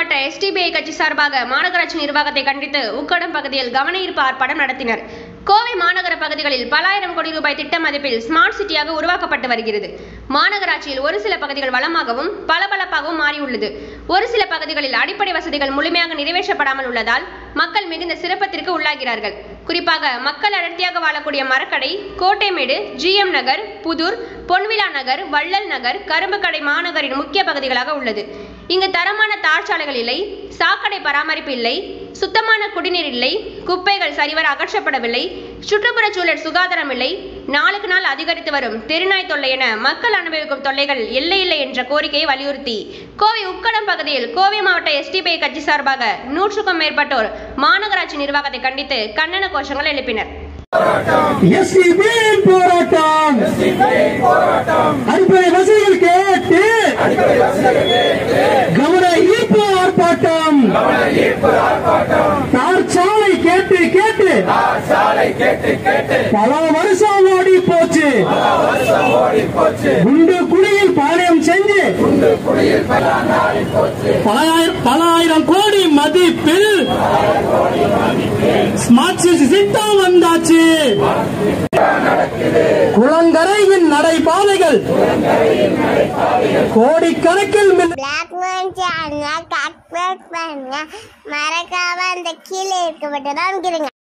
மாவட்ட எஸ்டிபிஐ கட்சி சார்பாக மாநகராட்சி நிர்வாகத்தை கண்டித்து உக்கடம் பகுதியில் கவன ஈர்ப்பு ஆர்ப்பாட்டம் நடத்தினர் கோவை மாநகர பகுதிகளில் பலாயிரம் கோடி ரூபாய் திட்ட மதிப்பில் ஸ்மார்ட் சிட்டியாக உருவாக்கப்பட்டு வருகிறது மாநகராட்சியில் ஒரு சில பகுதிகள் வளமாகவும் பளபளப்பாகவும் மாறியுள்ளது ஒரு சில பகுதிகளில் அடிப்படை வசதிகள் முழுமையாக நிறைவேற்றப்படாமல் உள்ளதால் மக்கள் மிகுந்த சிரப்பத்திற்கு உள்ளாகிறார்கள் குறிப்பாக மக்கள் அடர்த்தியாக வாழக்கூடிய மரக்கடை கோட்டைமேடு ஜிஎம் நகர் புதூர் பொன்விழா நகர் வள்ளல் நகர் கரும்புக்கடை மாநகரின் முக்கிய பகுதிகளாக உள்ளது இங்கு தரமான தாழ்ச்சாலைகள் இல்லை சாக்கடை பராமரிப்பு இல்லை சுத்தமான குடிநீர் இல்லை குப்பைகள் சரிவர அகற்றப்படவில்லை சுற்றுப்புற சூழல் சுகாதாரம் இல்லை நாளுக்கு நாள் அதிகரித்து வரும் தெருநாய் தொல்லை என மக்கள் அனுபவிக்கும் தொல்லைகள் எல்லை இல்லை என்ற கோரிக்கையை வலியுறுத்தி கோவை உக்கடம் பகுதியில் கோவை மாவட்ட எஸ்டிபிஐ கட்சி சார்பாக நூற்றுக்கும் மேற்பட்டோர் மாநகராட்சி நிர்வாகத்தை கண்டித்து கண்டன கோஷங்கள் எழுப்பினர் எஸ்டிபி போராட்டம் அடிப்படை வசதிகள் கேட்டு கவன ஈர்ப்பு ஆர்ப்பாட்டம் தார் சாலை கேட்டு கேட்டு பல வருஷம் ஓடி போச்சு குண்டு குழியில் பாளையம் செஞ்சு பலாயிரம் பல ஆயிரம் கோடி மதிப்பில் ஸ்மார்ட் சிட்டி திட்டம் வந்தாச்சு குளங்கரையின் நடைபாதைகள் கோடிக்கணக்கில் mill black man channel subscribe பண்ணுங்க மறக்காம அந்த கீழே இருக்கப்பட்டதான்